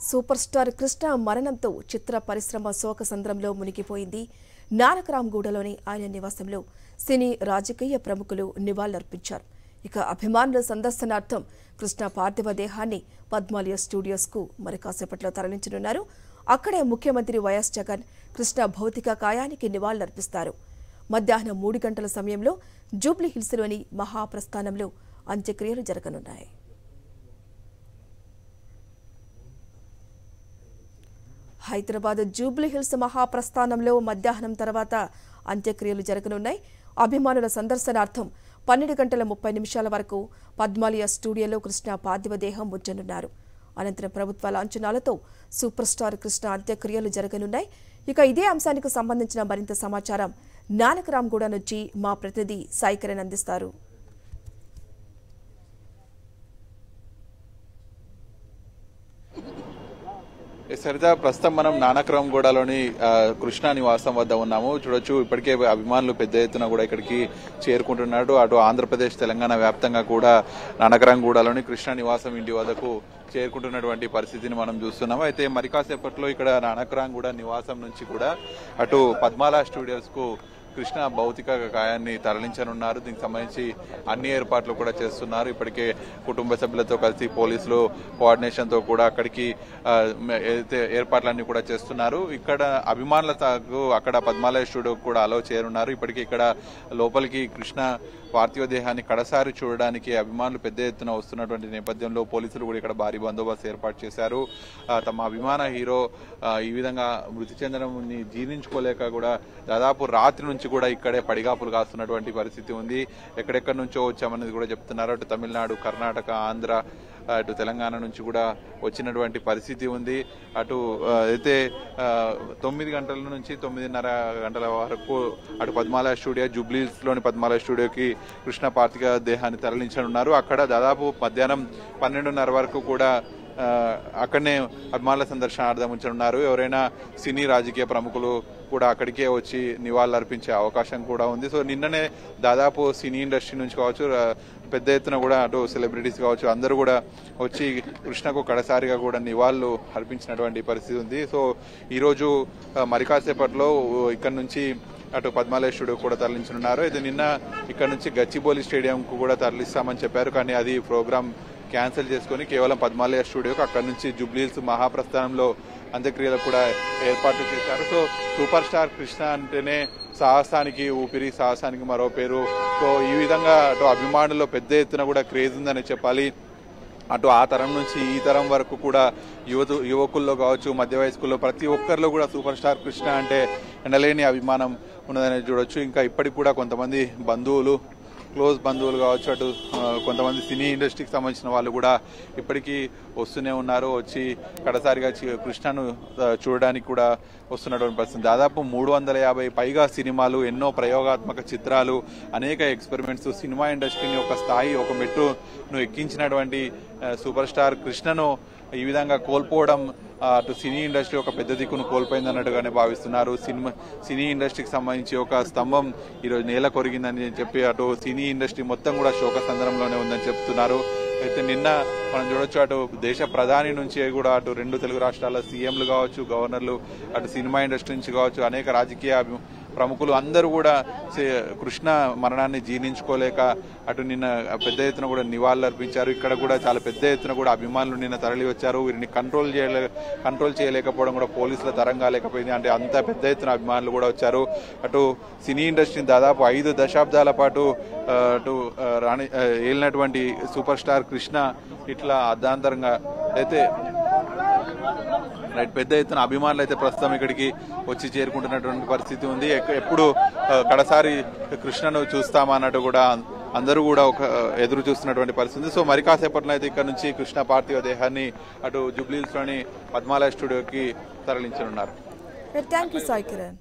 Super star Krishna మరణంతో చిత్ర పరిశ్రమ శోకసంద్రంలో మునిగిపోయింది నానకరాంగూడలోని ఆయన నివాసంలో సినీ రాజకీయ ప్రముఖులు నివాళులర్పించారు ఇక అభిమానుల సందర్శనార్థం కృష్ణ పార్థివ దేహాన్ని పద్మాలయ స్టూడియోస్కు మరి కాసేపట్లో తరలించనున్నారు అక్కడే ముఖ్యమంత్రి వైఎస్ జగన్ కృష్ణ భౌతిక కాయానికి నివాళులర్పిస్తారు మధ్యాహ్నం మూడు గంటల సమయంలో జూబ్లీ హిల్స్లోని మహాప్రస్థానంలో అంత్యక్రియలు జరగనున్నాయి హైదరాబాద్ జూబ్లీ హిల్స్ మహాప్రస్థానంలో మధ్యాహ్నం తర్వాత అంత్యక్రియలు జరగనున్నాయి అభిమానుల సందర్శనార్థం పన్నెండు గంటల ముప్పై నిమిషాల వరకు పద్మాలయ స్టూడియోలో కృష్ణ పార్థివ దేహం ఉంచనున్నారు అనంతరం ప్రభుత్వాల అంచనాలతో సూపర్ స్టార్ కృష్ణ అంత్యక్రియలు జరగనున్నాయి ఇక ఇదే అంశానికి సంబంధించిన మరింత సమాచారం నానకరాంగూడ నుంచి మా ప్రతినిధి సాయికరణ్ అందిస్తారు సరిదా ప్రస్తుతం మనం నానక్రాంగూడలోని ఆ, కృష్ణా నివాసం వద్ద ఉన్నాము చూడొచ్చు ఇప్పటికే అభిమానులు పెద్ద ఎత్తున కూడా ఇక్కడికి చేరుకుంటున్నాడు అటు ఆంధ్రప్రదేశ్ తెలంగాణ వ్యాప్తంగా కూడా నానక్రాంగూడలోని కృష్ణా నివాసం ఇంటి వద్దకు చేరుకుంటున్నటువంటి పరిస్థితిని మనం చూస్తున్నాము అయితే మరి కాసేపట్లో ఇక్కడ నానక్రాంగూడ నివాసం నుంచి కూడా అటు పద్మాల స్టూడియోస్ కు కృష్ణ భౌతిక కాయాన్ని తరలించనున్నారు దీనికి సంబంధించి అన్ని ఏర్పాట్లు కూడా చేస్తున్నారు ఇప్పటికే కుటుంబ సభ్యులతో కలిసి పోలీసులు కోఆర్డినేషన్ తో కూడా అక్కడికి ఆ, మ- ఏదైతే ఏర్పాట్లన్నీ కూడా చేస్తున్నారు ఇక్కడ అభిమానులకు అక్కడ పద్మాలయ స్టూడియో కూడా అలో చేయనున్నారు ఇప్పటికీ ఇక్కడ లోపలికి కృష్ణ పార్థివ దేహాన్ని కడసారి చూడడానికి అభిమానులు పెద్ద ఎత్తున వస్తున్నటువంటి నేపథ్యంలో పోలీసులు కూడా ఇక్కడ భారీ బందోబస్తు ఏర్పాటు చేశారు ఆ, తమ అభిమాన హీరో ఆ, ఈ విధంగా మృతి చెందడం జీర్ణించుకోలేక కూడా దాదాపు రాత్రి నుంచి కూడా ఇక్కడే పడిగాపులు కాస్తున్నటువంటి పరిస్థితి ఉంది ఎక్కడెక్కడి నుంచో వచ్చామనేది కూడా చెప్తున్నారు అటు తమిళనాడు కర్ణాటక ఆంధ్ర అటు తెలంగాణ నుంచి కూడా వచ్చినటువంటి పరిస్థితి ఉంది అటు ఆ, అయితే ఆ, తొమ్మిది గంటల నుంచి తొమ్మిదిన్నర గంటల వరకు అటు పద్మాలయ స్టూడియో జూబ్లీస్ లోని పద్మాలయ స్టూడియోకి కృష్ణ పార్థిక దేహాన్ని తరలించనున్నారు అక్కడ దాదాపు మధ్యాహ్నం పన్నెండున్నర వరకు కూడా ఆ, అక్కడనే అభిమానుల సందర్శనార్థం ఉంచనున్నారు ఎవరైనా సినీ రాజకీయ ప్రముఖులు కూడా అక్కడికే వచ్చి నివాళులు అర్పించే అవకాశం కూడా ఉంది సో నిన్ననే దాదాపు సినీ ఇండస్ట్రీ నుంచి కావచ్చు రా- పెద్ద ఎత్తున కూడా అటు సెలబ్రిటీస్ కావచ్చు అందరూ కూడా వచ్చి కృష్ణకు కడసారిగా కూడా నివాళులు అర్పించినటువంటి పరిస్థితి ఉంది సో ఈరోజు ఆ, మరి కాసేపట్లో ఇక్కడ నుంచి అటు పద్మాలయ స్టూడియో కూడా తరలించనున్నారు అయితే నిన్న ఇక్కడ నుంచి గచ్చిబౌలి స్టేడియంకు కూడా తరలిస్తామని చెప్పారు కానీ అది ప్రోగ్రామ్ క్యాన్సిల్ చేసుకొని కేవలం పద్మాలయ స్టూడియోకి అక్కడ నుంచి జూబ్లీహిల్స్ మహాప్రస్థానంలో అంత్యక్రియలకు కూడా ఏర్పాట్లు చేశారు సో సూపర్ స్టార్ కృష్ణ అంటేనే సాహసానికి ఊపిరి సాహసానికి మరో పేరు సో ఈ విధంగా అటు అభిమానుల్లో పెద్ద ఎత్తున కూడా క్రేజ్ ఉందని చెప్పాలి అటు ఆ తరం నుంచి ఈ తరం వరకు కూడా యువత యువకుల్లో కావచ్చు మధ్య వయస్కుల్లో ప్రతి ఒక్కరిలో కూడా సూపర్ స్టార్ కృష్ణ అంటే ఎండలేని అభిమానం ఉన్నదని చూడొచ్చు ఇంకా ఇప్పటికి కూడా కొంతమంది బంధువులు క్లోజ్ బంధువులు కావచ్చు అటు ఆ, కొంతమంది సినీ ఇండస్ట్రీకి సంబంధించిన వాళ్ళు కూడా ఇప్పటికీ వస్తూనే ఉన్నారు వచ్చి కడసారిగా చి- కృష్ణను ఆ, చూడడానికి కూడా వస్తున్నటువంటి పరిస్థితి దాదాపు మూడు వందల యాభై పైగా సినిమాలు ఎన్నో ప్రయోగాత్మక చిత్రాలు అనేక ఎక్స్పెరిమెంట్స్ సినిమా ఇండస్ట్రీని ఒక స్థాయి ఒక మెట్టును ఎక్కించినటువంటి ఆ, సూపర్ స్టార్ కృష్ణను ఈ విధంగా కోల్పోవడం ఆ, అటు సినీ ఇండస్ట్రీ ఒక పెద్ద దిక్కును కోల్పోయింది అన్నట్టుగానే భావిస్తున్నారు సినిమా సినీ ఇండస్ట్రీకి సంబంధించి ఒక స్తంభం ఈరోజు నేల కొరిగిందని చెప్పి అటు సినీ ఇండస్ట్రీ మొత్తం కూడా శోక సందర్భంలోనే ఉందని చెప్తున్నారు అయితే నిన్న మనం చూడొచ్చు అటు దేశ ప్రధాని నుంచి కూడా అటు రెండు తెలుగు రాష్ట్రాల సీఎంలు కావచ్చు గవర్నర్లు అటు సినిమా ఇండస్ట్రీ నుంచి కావచ్చు అనేక రాజకీయ అభి- ప్రముఖులు అందరూ కూడా సి- కృష్ణ మరణాన్ని జీర్ణించుకోలేక అటు నిన్న పెద్ద ఎత్తున కూడా నివాళులు అర్పించారు ఇక్కడ కూడా చాలా పెద్ద ఎత్తున కూడా అభిమానులు నిన్న తరలి వచ్చారు వీరిని కంట్రోల్ చేయలే కంట్రోల్ చేయలేకపోవడం కూడా పోలీసుల తరం కాలేకపోయింది అంటే అంత పెద్ద ఎత్తున అభిమానులు కూడా వచ్చారు అటు సినీ ఇండస్ట్రీని దాదాపు ఐదు దశాబ్దాల పాటు ఆ, అటు ఆ, రాణి ఆ, ఏలినటువంటి సూపర్ స్టార్ కృష్ణ ఇట్లా అర్ధాంతరంగా అయితే రైట్ పెద్ద ఎత్తున అభిమానులు అయితే ప్రస్తుతం ఇక్కడికి వచ్చి చేరుకుంటున్నటువంటి పరిస్థితి ఉంది ఎక్క- ఎప్పుడు ఆ, కడసారి కృష్ణను చూస్తామా అన్నట్టు కూడా అందరూ కూడా ఒక ఆ, ఎదురు చూస్తున్నటువంటి పరిస్థితి ఉంది. సో మరి కాసేపట్లో అయితే ఇక్కడ నుంచి కృష్ణ పార్థివ దేహాన్ని అటు జూబ్లీహిల్స్ లోని పద్మాలయ స్టూడియోకి తరలించనున్నారు థ్యాంక్ యూ సాయి కిరణ్